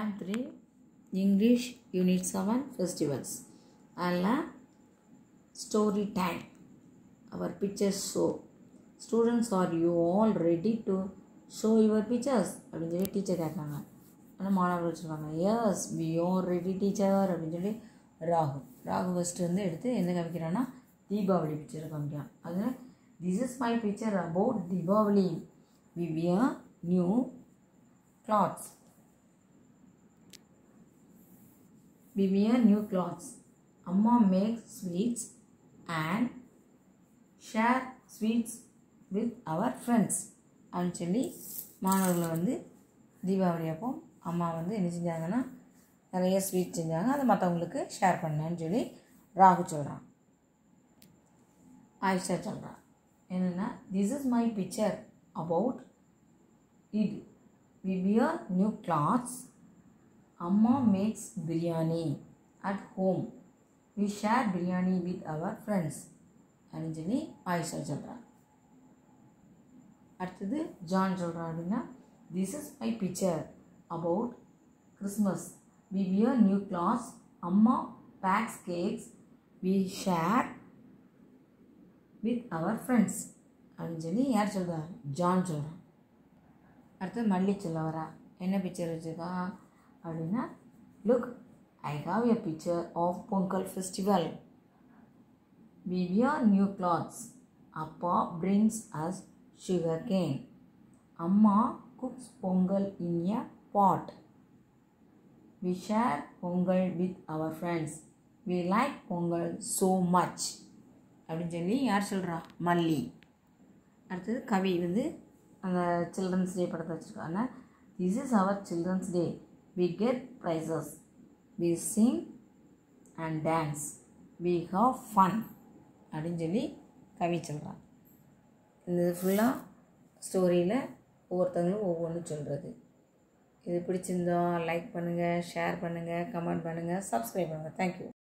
Term 3 English Unit 7 Festivals அதில் story time our pictures show students are you all ready to show your pictures அப்படின்னு சொல்லி teacher கேட்குறாங்க ஆனால் மாணவர்கள் சொல்லுவாங்க yes we are ready teacher அப்படின்னு சொல்லி ராகு ராகு ஃபஸ்ட்டு வந்து எடுத்து என்ன காமிக்கிறான்னா தீபாவளி பிக்சரை காமிக்கிறான் அது this is my picture about Deepavali we wear new clothes we wear new clothes. Amma makes sweets and share sweets with our friends. அப்படின்னு சொல்லி மாணவர்களை வந்து தீபாவளி அப்போ அம்மா வந்து என்ன செஞ்சாங்கன்னா நிறைய ஸ்வீட் செஞ்சாங்க அதை மற்றவங்களுக்கு ஷேர் பண்ணேன்னு சொல்லி ராகு சொல்கிறான் ஆயிஷா சொல்கிறான் என்னென்னா this is my picture about it we wear new clothes அம்மா makes biryani at home we share biryani with our friends அப்படின்னு சொல்லி ஆயிஷா சொல்கிறான் அடுத்தது ஜான் சொல்கிறான் அப்படின்னா this is my picture about Christmas we wear new clothes அம்மா bakes cakes we share with our friends அப்படின்னு சொல்லி யார் சொல்கிறா ஜான் சொல்கிறான் அடுத்தது மல்லி சொல்ல வரா என்ன பிக்சர் வச்சுருக்கா அப்படின்னா look I have a picture of Pongal festival we wear new clothes அப்பா பிரிங்ஸ் அஸ் சுகர் கேன் அம்மா cooks Pongal in a pot we share Pongal with our friends we like Pongal so much அப்படின்னு சொல்லி யார் சொல்கிறா மல்லி அடுத்தது கவி வந்து அந்த சில்ட்ரன்ஸ் டே படத்தை வச்சுருக்காங்க this is our children's day we get prizes, we sing and dance, we have fun அப்படின்னு சொல்லி கவி சொல்கிறான் இந்த ஃபுல்லாக ஸ்டோரியில் ஒவ்வொருத்தங்களும் ஒவ்வொன்று சொல்கிறது இது பிடிச்சிருந்தா லைக் பண்ணுங்கள் ஷேர் பண்ணுங்கள் கமெண்ட் பண்ணுங்கள் சப்ஸ்கிரைப் பண்ணுங்கள் தேங்க்யூ